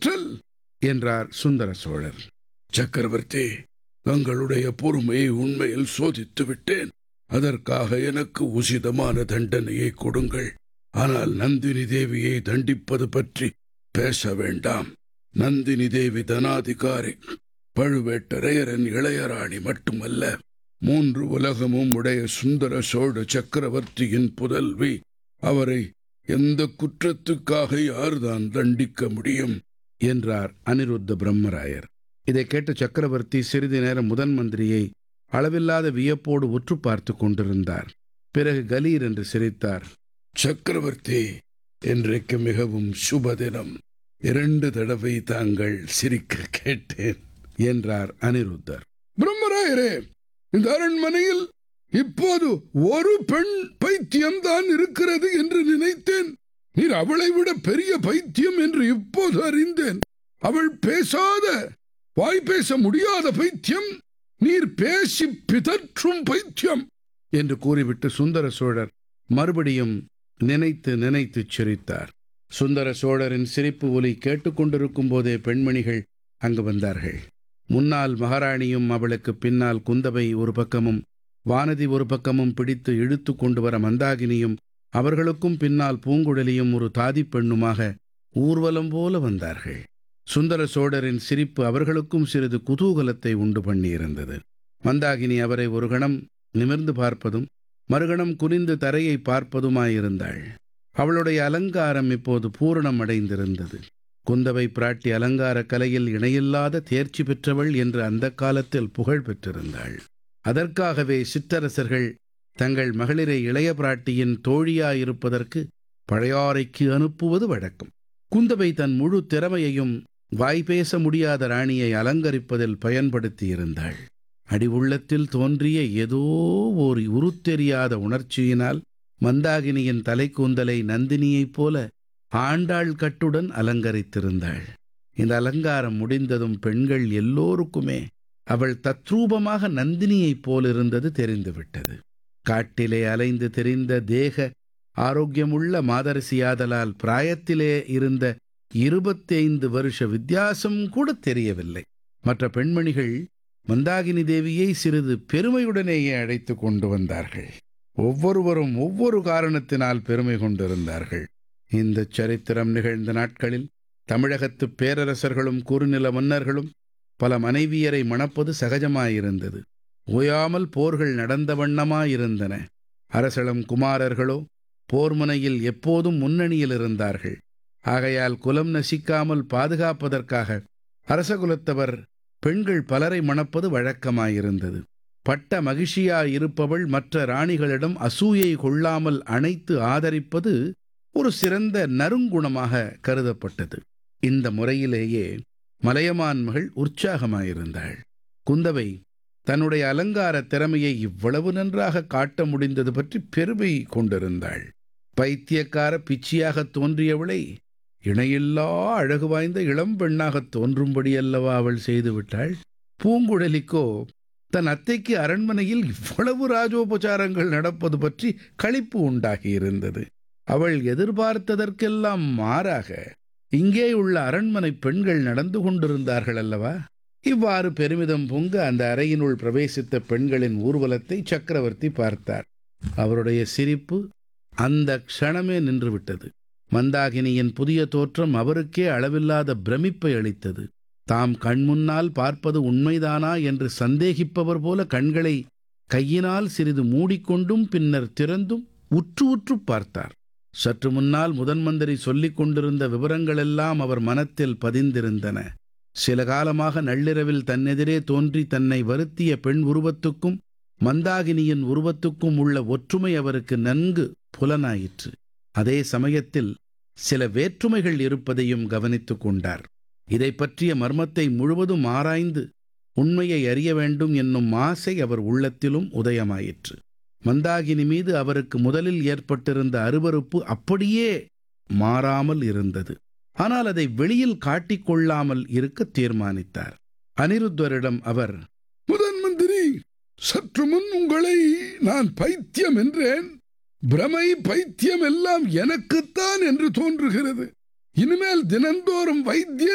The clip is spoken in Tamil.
ஆற்றல் என்றார் சுந்தர சோழர் சக்கரவர்த்தி தங்களுடைய பொறுமையை உண்மையில் சோதித்து விட்டேன் அதற்காக எனக்கு உசிதமான தண்டனையை கொடுங்கள் ஆனால் நந்தினி தேவியை தண்டிப்பது பற்றி பேச வேண்டாம் நந்தினி தேவி தனாதிகாரி பழுவேட்டரையரன் இளையராணி மட்டுமல்ல மூன்று உலகமும் உடைய சுந்தர சோழ சக்கரவர்த்தியின் புதல்வி அவரை எந்த குற்றத்துக்காக யார்தான் தண்டிக்க முடியும் என்றார் அனிருத்த பிரம்மராயர் இதை கேட்ட சக்கரவர்த்தி சிறிது நேரம் முதன் மந்திரியை அளவில்லாத வியப்போடு உற்று பார்த்து கொண்டிருந்தார் பிறகு கலீர் என்று சிரித்தார் சக்கரவர்த்தி இன்றைக்கு மிகவும் சுப தினம் இரண்டு தடவை தாங்கள் சிரிக்க கேட்டேன் என்றார் அனிருத்தர் பிரம்மராயரே இந்த அரண்மனையில் இப்போது ஒரு பெண் பைத்தியம்தான் இருக்கிறது என்று நினைத்தேன் நீர் அவளை விட பெரிய பைத்தியம் என்று இப்போது அறிந்தேன் அவள் பேசாத வாய் பேச முடியாத பைத்தியம் நீர் பேசி பிதற்றும் பைத்தியம் என்று கூறிவிட்டு சுந்தர சோழர் மறுபடியும் நினைத்து நினைத்து சிரித்தார் சுந்தர சோழரின் சிரிப்பு ஒலி கேட்டுக்கொண்டிருக்கும் போதே பெண்மணிகள் அங்கு வந்தார்கள் முன்னால் மகாராணியும் அவளுக்கு பின்னால் குந்தவை ஒரு பக்கமும் வானதி ஒரு பக்கமும் பிடித்து இழுத்து கொண்டு வர மந்தாகினியும் அவர்களுக்கும் பின்னால் பூங்குழலியும் ஒரு தாதி பெண்ணுமாக ஊர்வலம் போல வந்தார்கள் சுந்தர சோழரின் சிரிப்பு அவர்களுக்கும் சிறிது குதூகலத்தை உண்டு பண்ணியிருந்தது மந்தாகினி அவரை ஒரு கணம் நிமிர்ந்து பார்ப்பதும் மறுகணம் குனிந்து தரையை பார்ப்பதுமாயிருந்தாள் அவளுடைய அலங்காரம் இப்போது பூரணம் அடைந்திருந்தது குந்தவை பிராட்டி அலங்கார கலையில் இணையில்லாத தேர்ச்சி பெற்றவள் என்று அந்த காலத்தில் புகழ் பெற்றிருந்தாள் அதற்காகவே சிற்றரசர்கள் தங்கள் மகளிரை இளைய பிராட்டியின் தோழியாயிருப்பதற்கு பழையாறைக்கு அனுப்புவது வழக்கம் குந்தவை தன் முழு திறமையையும் வாய்பேச முடியாத ராணியை அலங்கரிப்பதில் பயன்படுத்தியிருந்தாள் அடி உள்ளத்தில் தோன்றிய ஏதோ ஓர் உருத்தெரியாத உணர்ச்சியினால் மந்தாகினியின் தலைக்கூந்தலை நந்தினியைப் போல ஆண்டாள் கட்டுடன் அலங்கரித்திருந்தாள் இந்த அலங்காரம் முடிந்ததும் பெண்கள் எல்லோருக்குமே அவள் தத்ரூபமாக நந்தினியைப் போலிருந்தது தெரிந்துவிட்டது காட்டிலே அலைந்து தெரிந்த தேக ஆரோக்கியமுள்ள மாதரசியாதலால் பிராயத்திலே இருந்த இருபத்தைந்து வருஷ வித்தியாசம் கூட தெரியவில்லை மற்ற பெண்மணிகள் மந்தாகினி தேவியை சிறிது பெருமையுடனேயே அழைத்து கொண்டு வந்தார்கள் ஒவ்வொருவரும் ஒவ்வொரு காரணத்தினால் பெருமை கொண்டிருந்தார்கள் இந்த சரித்திரம் நிகழ்ந்த நாட்களில் தமிழகத்து பேரரசர்களும் குறுநில மன்னர்களும் பல மனைவியரை மணப்பது சகஜமாயிருந்தது ஓயாமல் போர்கள் நடந்த வண்ணமாயிருந்தன அரசளம் குமாரர்களோ போர்முனையில் எப்போதும் முன்னணியில் இருந்தார்கள் ஆகையால் குலம் நசிக்காமல் பாதுகாப்பதற்காக அரசகுலத்தவர் பெண்கள் பலரை மணப்பது வழக்கமாயிருந்தது பட்ட மகிழ்ச்சியாயிருப்பவள் மற்ற ராணிகளிடம் அசூயை கொள்ளாமல் அணைத்து ஆதரிப்பது ஒரு சிறந்த நறுங்குணமாக கருதப்பட்டது இந்த முறையிலேயே மலையமான் மகள் உற்சாகமாயிருந்தாள் குந்தவை தன்னுடைய அலங்கார திறமையை இவ்வளவு நன்றாக காட்ட முடிந்தது பற்றி பெருமை கொண்டிருந்தாள் பைத்தியக்கார பிச்சியாக தோன்றியவளை இணையில்லா அழகு வாய்ந்த இளம் பெண்ணாக தோன்றும்படியல்லவா அவள் செய்துவிட்டாள் பூங்குழலிக்கோ தன் அத்தைக்கு அரண்மனையில் இவ்வளவு ராஜோபச்சாரங்கள் நடப்பது பற்றி களிப்பு உண்டாகியிருந்தது அவள் எதிர்பார்த்ததற்கெல்லாம் மாறாக இங்கே உள்ள அரண்மனை பெண்கள் நடந்து கொண்டிருந்தார்கள் அல்லவா இவ்வாறு பெருமிதம் பொங்க அந்த அறையினுள் பிரவேசித்த பெண்களின் ஊர்வலத்தை சக்கரவர்த்தி பார்த்தார் அவருடைய சிரிப்பு அந்த க்ஷணமே நின்றுவிட்டது மந்தாகினியின் புதிய தோற்றம் அவருக்கே அளவில்லாத பிரமிப்பை அளித்தது தாம் கண்முன்னால் பார்ப்பது உண்மைதானா என்று சந்தேகிப்பவர் போல கண்களை கையினால் சிறிது மூடிக்கொண்டும் பின்னர் திறந்தும் உற்று உற்று பார்த்தார் சற்று முன்னால் முதன்மந்திரி சொல்லிக் கொண்டிருந்த விவரங்களெல்லாம் அவர் மனத்தில் பதிந்திருந்தன சில காலமாக நள்ளிரவில் தன்னெதிரே தோன்றி தன்னை வருத்திய பெண் உருவத்துக்கும் மந்தாகினியின் உருவத்துக்கும் உள்ள ஒற்றுமை அவருக்கு நன்கு புலனாயிற்று அதே சமயத்தில் சில வேற்றுமைகள் இருப்பதையும் கவனித்துக் கொண்டார் இதை பற்றிய மர்மத்தை முழுவதும் ஆராய்ந்து உண்மையை அறிய வேண்டும் என்னும் ஆசை அவர் உள்ளத்திலும் உதயமாயிற்று மந்தாகினி மீது அவருக்கு முதலில் ஏற்பட்டிருந்த அருவருப்பு அப்படியே மாறாமல் இருந்தது ஆனால் அதை வெளியில் காட்டிக்கொள்ளாமல் இருக்க தீர்மானித்தார் அனிருத்வரிடம் அவர் முதன் மந்திரி சற்று முன் உங்களை நான் பைத்தியம் என்றேன் பிரமை பைத்தியம் எல்லாம் எனக்குத்தான் என்று தோன்றுகிறது இனிமேல் தினந்தோறும் வைத்தியர்